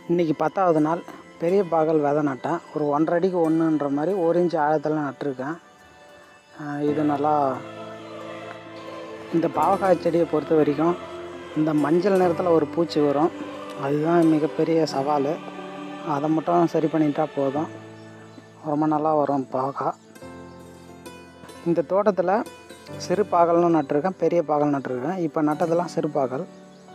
இன்றைக்கி பத்தாவது நாள் பெரிய பாகல் விதை நட்டேன் ஒரு ஒன்றரை அடிக்கு ஒன்றுன்ற மாதிரி ஒரு இன்ச் ஆழத்தில் நட்டிருக்கேன் ஆஹ் இது நல்லா இந்த பாவக்காய் செடியை பொறுத்த வரைக்கும் இந்த மஞ்சள் நிறத்தில் ஒரு பூச்சி வரும் அதுதான் மிகப்பெரிய சவால் அதை மட்டும் சரி பண்ணிட்டா போதும் ரொம்ப நல்லா வரும் பாவக்காய் இந்த தோட்டத்தில் சிறு பாகல்னு நட்டிருக்கேன் பெரிய பாகல் நட்டிருக்கேன் இப்போ நட்டதெல்லாம் சிறு பாகல்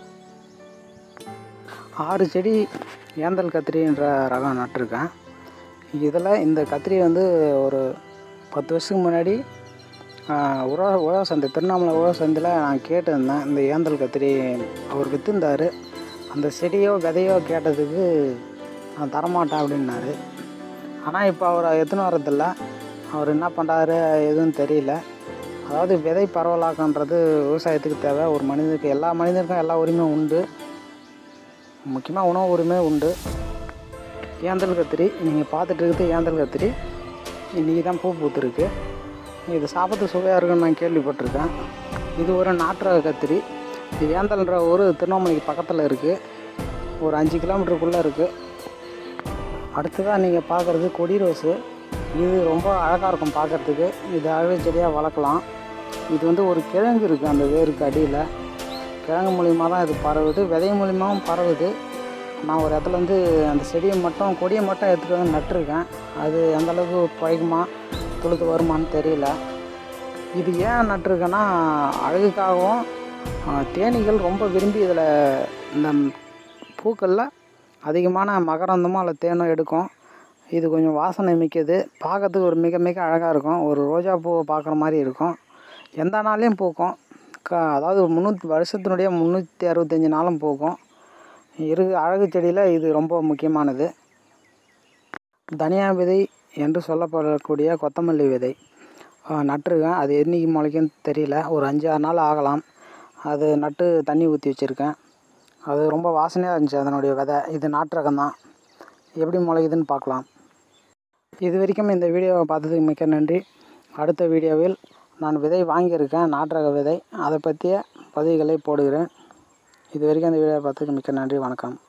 ஆறு செடி ஏந்தல் கத்திரின்ற ரகம் நட்டிருக்கேன் இதில் இந்த கத்திரி வந்து ஒரு பத்து வருஷத்துக்கு முன்னாடி ஆஹ், உழவ உழவ சந்தை திருவண்ணாமலை உழவ சந்தையில் நான் கேட்டிருந்தேன் இந்த ஏந்தல் கத்திரி அவர் விற்றுந்தார் அந்த செடியோ விதையோ கேட்டதுக்கு நான் தரமாட்டேன் அப்படின்னாரு ஆனால் இப்போ அவர் எத்தனை வரதில்ல அவர் என்ன பண்ணுறாரு எதுவும் தெரியல அதாவது விதை பரவலாக்கன்றது விவசாயத்துக்கு தேவை ஒரு மனிதனுக்கு எல்லா மனிதனுக்கும் எல்லா உரிமையும் உண்டு முக்கியமாக உணவு உரிமை உண்டு ஏந்தல் கத்திரி நீங்கள் பார்த்துட்டு இருக்கிறது ஏந்தல் கத்திரி இன்றைக்கி தான் பூ பூத்துருக்கு இது சாப்பிட்றதுக்கு சுவையாக இருக்குன்னு நான் கேள்விப்பட்டிருக்கேன் இது ஒரு நாட்டு ரக கத்திரி இது ஏந்தல்ன்ற ஒரு திருவண்ணாமலைக்கு பக்கத்தில் இருக்குது ஒரு அஞ்சு கிலோமீட்டருக்குள்ளே இருக்குது அடுத்ததாக நீங்கள் பார்க்குறது கொடி ரோஸு இது ரொம்ப அழகாக இருக்கும் பார்க்குறதுக்கு இது அழகு செடியாக வளர்க்கலாம் இது வந்து ஒரு கிழங்கு இருக்குது அந்த வேருக்கு அடியில் கிழங்கு மூலிமா தான் இது பரவுது விதை மூலியமாகவும் பரவுது நான் ஒரு இடத்துல வந்து அந்த செடியை மட்டும் கொடியை மட்டும் எடுத்துகிட்டு வந்து நட்டிருக்கேன் அது எந்த அளவுக்கு பழைக்குமா துளுத்து வருமான்னு தெரியல இது ஏன் நட்டிருக்கேன்னா அழகுக்காகவும் ஆ, தேனீகள் ரொம்ப விரும்பி இதில் இந்த பூக்களில் அதிகமான மகரந்தமும் அதில் தேனும் எடுக்கும் இது கொஞ்சம் வாசனை மிக்கது பார்க்கறதுக்கு ஒரு மிக மிக அழகாக இருக்கும் ஒரு ரோஜா பூவை பார்க்குற மாதிரி இருக்கும் எந்த நாள்லையும் பூக்கும் க அதாவது முந்நூற்றி வருஷத்தினுடைய முந்நூற்றி அறுபத்தஞ்சி நாளும் பூக்கும் இரு அழகு செடியில் இது ரொம்ப முக்கியமானது தனியா விதை என்று சொல்லப்படக்கூடிய கொத்தமல்லி விதை ஆ, நட்டிருக்கேன் அது என்னைக்கு முளைக்கும்னு தெரியல ஒரு அஞ்சு ஆறு நாள் ஆகலாம் அது நட்டு தண்ணி ஊற்றி வச்சுருக்கேன் அது ரொம்ப வாசனையாக இருந்துச்சு அதனுடைய விதை இது நாட்டு ரகம் தான் எப்படி முளைக்குதுன்னு பார்க்கலாம் இது வரைக்கும் இந்த வீடியோவை பார்த்ததுக்கு மிக்க நன்றி அடுத்த வீடியோவில் நான் விதை வாங்கியிருக்கேன் நாட்டு ரக விதை அதை பற்றிய பதிவுகளை போடுகிறேன் இது வரைக்கும் இந்த வீடியோவை பார்த்ததுக்கு மிக்க நன்றி வணக்கம்